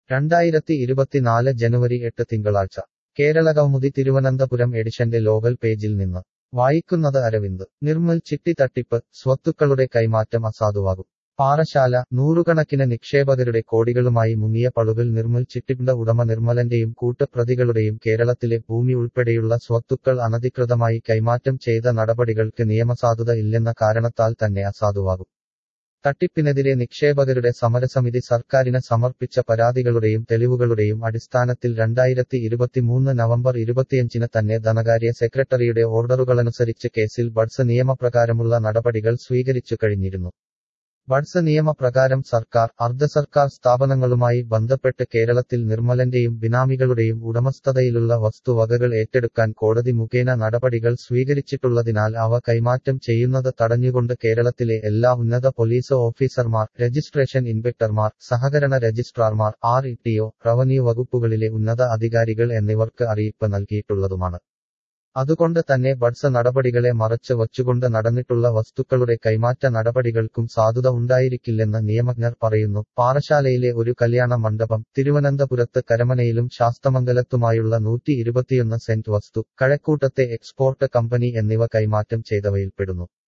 രണ്ടായിരത്തി ഇരുപത്തിനാല് ജനുവരി എട്ട് തിങ്കളാഴ്ച കേരളകൗമുദി തിരുവനന്തപുരം എഡിഷന്റെ ലോകൽ പേജിൽ നിന്ന് വായിക്കുന്നത് അരവിന്ദ് നിർമ്മൽ ചിട്ടി തട്ടിപ്പ് സ്വത്തുക്കളുടെ കൈമാറ്റം അസാധുവാകും പാറശാല നൂറുകണക്കിന് നിക്ഷേപകരുടെ കോടികളുമായി മുങ്ങിയ പളുകൾ നിർമ്മൽ ചിട്ടിപ്പിന്റെ ഉടമ നിർമ്മലന്റെയും കൂട്ടുപ്രതികളുടെയും കേരളത്തിലെ ഭൂമി ഉൾപ്പെടെയുള്ള സ്വത്തുക്കൾ അനധികൃതമായി കൈമാറ്റം ചെയ്ത നടപടികൾക്ക് നിയമസാധുത ഇല്ലെന്ന കാരണത്താൽ തന്നെ അസാധുവാകും തട്ടിപ്പിനെതിരെ നിക്ഷേപകരുടെ സമരസമിതി സർക്കാരിന് സമർപ്പിച്ച പരാതികളുടെയും തെളിവുകളുടെയും അടിസ്ഥാനത്തിൽ രണ്ടായിരത്തി ഇരുപത്തിമൂന്ന് നവംബർ ഇരുപത്തിയഞ്ചിന് തന്നെ ധനകാര്യ സെക്രട്ടറിയുടെ ഓർഡറുകളനുസരിച്ച് കേസിൽ ബഡ്സ് നിയമപ്രകാരമുള്ള നടപടികൾ സ്വീകരിച്ചു കഴിഞ്ഞിരുന്നു ബഡ്സ് നിയമപ്രകാരം സർക്കാർ അർദ്ധ സർക്കാർ സ്ഥാപനങ്ങളുമായി ബന്ധപ്പെട്ട് കേരളത്തിൽ നിർമ്മലന്റെയും ബിനാമികളുടെയും ഉടമസ്ഥതയിലുള്ള വസ്തുവകകൾ ഏറ്റെടുക്കാൻ കോടതി മുഖേന നടപടികൾ സ്വീകരിച്ചിട്ടുള്ളതിനാൽ അവ കൈമാറ്റം ചെയ്യുന്നത് തടഞ്ഞുകൊണ്ട് കേരളത്തിലെ എല്ലാ ഉന്നത പോലീസ് ഓഫീസർമാർ രജിസ്ട്രേഷൻ ഇൻസ്പെക്ടർമാർ സഹകരണ രജിസ്ട്രാർമാർ ആർ ഇ റവന്യൂ വകുപ്പുകളിലെ ഉന്നത അധികാരികൾ എന്നിവർക്ക് അറിയിപ്പ് നൽകിയിട്ടുള്ളതുമാണ് അതുകൊണ്ട് തന്നെ ബഡ്സ് നടപടികളെ മറച്ച് വച്ചുകൊണ്ട് നടന്നിട്ടുള്ള വസ്തുക്കളുടെ കൈമാറ്റ നടപടികൾക്കും സാധുത ഉണ്ടായിരിക്കില്ലെന്ന് നിയമജ്ഞർ പറയുന്നു പാറശാലയിലെ ഒരു കല്യാണ മണ്ഡപം തിരുവനന്തപുരത്ത് കരമനയിലും ശാസ്തമംഗലത്തുമായുള്ള നൂറ്റി ഇരുപത്തിയൊന്ന് സെന്റ് വസ്തു കഴക്കൂട്ടത്തെ എക്സ്പോർട്ട് കമ്പനി എന്നിവ കൈമാറ്റം ചെയ്തവയിൽപ്പെടുന്നു